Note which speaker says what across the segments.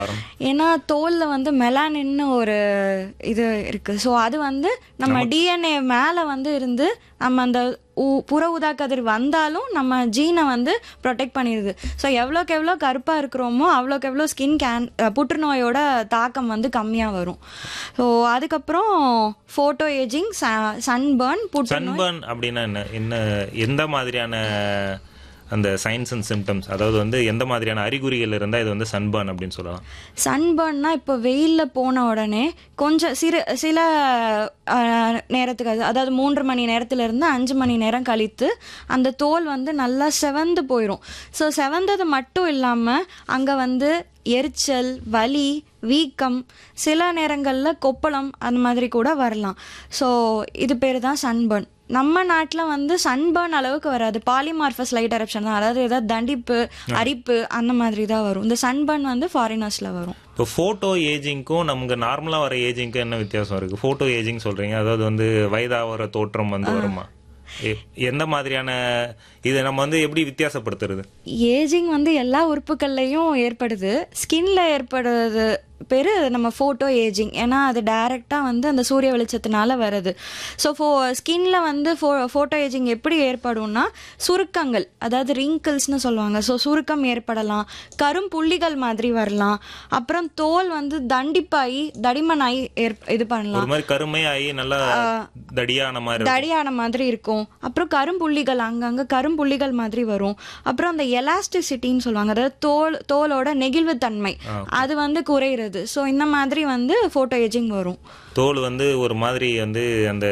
Speaker 1: ஏன்னா தோல்ல வந்து மெலானின்னு ஒரு இது இருக்கு ஸோ அது வந்து நம்ம டிஎன்ஏ மேலே வந்து இருந்து நம்ம அந்த உ- புற ஊதா கதிர் வந்தாலும் நம்ம ஜீனை வந்து ப்ரொடெக்ட் பண்ணிடுது ஸோ எவ்வளோக்கு எவ்வளோ கருப்பாக இருக்கிறோமோ அவ்வளோக்கு எவ்வளோ ஸ்கின் கேன் புற்றுநோயோட தாக்கம் வந்து கம்மியாக வரும் ஸோ அதுக்கப்புறம் ஃபோட்டோ ஏஜிங் சன்பர்ன் புற்றுநோய்
Speaker 2: சன்பர்ன் அப்படின்னா என்ன என்ன எந்த மாதிரியான அந்த சைன்ஸ் அண்ட் சிம்டம்ஸ் அதாவது வந்து எந்த மாதிரியான அறிகுறிகள் இருந்தால் இது வந்து சன்பர்ன் அப்படின்னு சொல்லலாம்
Speaker 1: சன்பர்ன்னா இப்போ வெயிலில் போன உடனே கொஞ்சம் சிறு சில அஹ், நேரத்துக்கு அது அதாவது மூன்று மணி நேரத்துலேருந்து அஞ்சு மணி நேரம் கழித்து அந்த தோல் வந்து நல்லா செவந்து போயிடும் ஸோ செவந்தது மட்டும் இல்லாமல் அங்கே வந்து எரிச்சல் வலி வீக்கம் சில நேரங்களில் கொப்பளம் அந்த மாதிரி கூட வரலாம் ஸோ இது பேர் தான் சன்பர்ன் நம்ம நாட்டில் வந்து சன்பர்ன் அளவுக்கு வராது பாலிமார்பஸ் லைட் எரப்ஷன் தான் அதாவது ஏதாவது தண்டிப்பு அரிப்பு அந்த மாதிரி தான் வரும் இந்த சன்பர்ன் வந்து ஃபாரினர்ஸில் வரும்
Speaker 2: இப்போ ஃபோட்டோ ஏஜிங்க்கும் நமக்கு நார்மலாக வர ஏஜிங்க்கும் என்ன வித்தியாசம் இருக்குது ஃபோட்டோ ஏஜிங் சொல்கிறீங்க அதாவது வந்து வயதாகிற தோற்றம் வந்து வருமா எ- எந்த மாதிரியான இதை நம்ம வந்து எப்படி வித்தியாசப்படுத்துறது
Speaker 1: ஏஜிங் வந்து எல்லா உறுப்புகள்லையும் ஏற்படுது ஸ்கின்ல ஏற்படுறது பேர் நம்ம ஃபோட்டோ ஏஜிங் ஏன்னா அது டைரெக்டாக வந்து அந்த சூரிய வெளிச்சத்தினால வருது ஸோ ஃபோ ஸ்கின்ல வந்து ஃபோ ஃபோட்டோ ஏஜிங் எப்படி ஏற்படும்னா சுருக்கங்கள் அதாவது ரிங்கிள்ஸ்னு சொல்லுவாங்க ஸோ சுருக்கம் ஏற்படலாம் கரும்புள்ளிகள் மாதிரி வரலாம் அப்புறம் தோல் வந்து தண்டிப்பாகி தடிமனாகி ஏற் இது பண்ணலாம்
Speaker 2: ஒரு மாதிரி கருமையாகி நல்லா தடியான மாதிரி இருக்கும்.
Speaker 1: தடியான மாதிரி இருக்கும் அப்புறம் கரும்புள்ளிகள் அங்கங்க கரும்புள்ளிகள் மாதிரி வரும் அப்புறம் அந்த எலாஸ்டிசிட்டின்னு சொல்லுவாங்க அதாவது தோல் தோலோட நெகிழ்வுத்தன்மை அது வந்து குறையிறது ஸோ இந்த மாதிரி வந்து ஃபோட்டோ ஏஜிங் வரும்
Speaker 2: தோல் வந்து ஒரு மாதிரி வந்து அந்த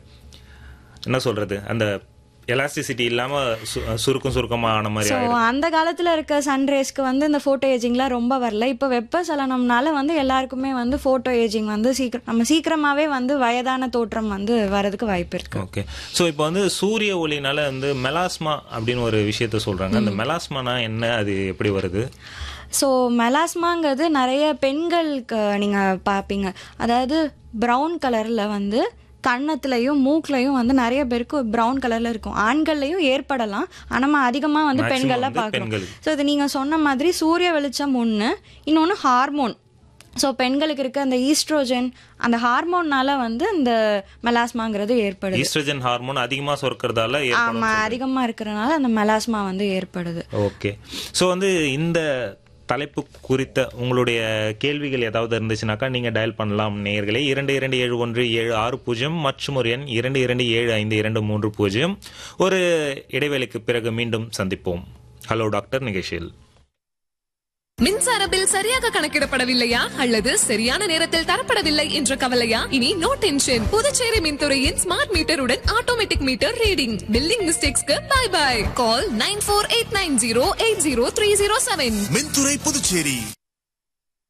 Speaker 2: என்ன சொல்றது அந்த எலாஸ்டிசிட்டி இல்லாம சு- சுருக்கம் சுருக்கமா ஆன மாதிரி
Speaker 1: ஸோ
Speaker 2: ஆயிடும்
Speaker 1: அந்த காலத்தில் இருக்க சன்ரேஸ்க்கு வந்து இந்த ஃபோட்டோ ஏஜிங்லாம் ரொம்ப வரல இப்போ வெப்பசலனம்னால வந்து எல்லாருக்குமே வந்து ஃபோட்டோ ஏஜிங் வந்து சீக்கிரம் நம்ம சீக்கிரமாகவே வந்து வயதான தோற்றம் வந்து வரதுக்கு வாய்ப்பு இருக்கு
Speaker 2: ஓகே ஸோ இப்போ வந்து சூரிய ஒளினால வந்து மெலாஸ்மா அப்படின்னு ஒரு விஷயத்த சொல்றாங்க அந்த மெலாஸ்மானா என்ன அது எப்படி வருது
Speaker 1: ஸோ மெலாஸ்மாங்கிறது நிறைய பெண்களுக்கு நீங்கள் பார்ப்பீங்க அதாவது ப்ரௌன் கலரில் வந்து கன்னத்துலையும் மூக்குலையும் வந்து நிறைய பேருக்கு ப்ரௌன் கலரில் இருக்கும் ஆண்கள்லையும் ஏற்படலாம் ஆனால் நம்ம அதிகமாக வந்து
Speaker 2: Maximum
Speaker 1: பெண்களில்
Speaker 2: வந்து
Speaker 1: பார்க்குறோம்
Speaker 2: பெண்களுக்கு.
Speaker 1: ஸோ இது நீங்கள் சொன்ன மாதிரி சூரிய வெளிச்சம் ஒன்று இன்னொன்று ஹார்மோன் ஸோ பெண்களுக்கு இருக்க அந்த ஈஸ்ட்ரோஜன் அந்த ஹார்மோன்னால வந்து இந்த மெலாஸ்மாங்கிறது ஏற்படுது
Speaker 2: ஈஸ்ட்ரஜன் ஹார்மோன் அதிகமா சுரக்கிறதால ஏற்படும்
Speaker 1: ஆமாம் அதிகமாக இருக்கிறனால அந்த மெலாஸ்மா வந்து ஏற்படுது
Speaker 2: ஓகே ஸோ வந்து இந்த தலைப்பு குறித்த உங்களுடைய கேள்விகள் ஏதாவது இருந்துச்சுனாக்கா நீங்க டயல் பண்ணலாம் நேயர்களே இரண்டு இரண்டு ஏழு ஒன்று ஏழு ஆறு பூஜ்ஜியம் மற்றும் ஒரு எண் இரண்டு இரண்டு ஏழு ஐந்து இரண்டு மூன்று பூஜ்ஜியம் ஒரு இடைவேளைக்கு பிறகு மீண்டும் சந்திப்போம் ஹலோ டாக்டர் நிகழ்ச்சியில்
Speaker 3: மின்சார பில் சரியாக கணக்கிடப்படவில்லையா அல்லது சரியான நேரத்தில் தரப்படவில்லை என்ற கவலையா இனி நோ டென்ஷன் புதுச்சேரி மின்துறையின் ஸ்மார்ட் மீட்டருடன் ஆட்டோமேட்டிக் மீட்டர் ரீடிங் பில்லிங் மிஸ்டேக்ஸ்க்கு bye bye call nine four eight nine zero eight zero three zero seven
Speaker 4: மின்துறை புதுச்சேரி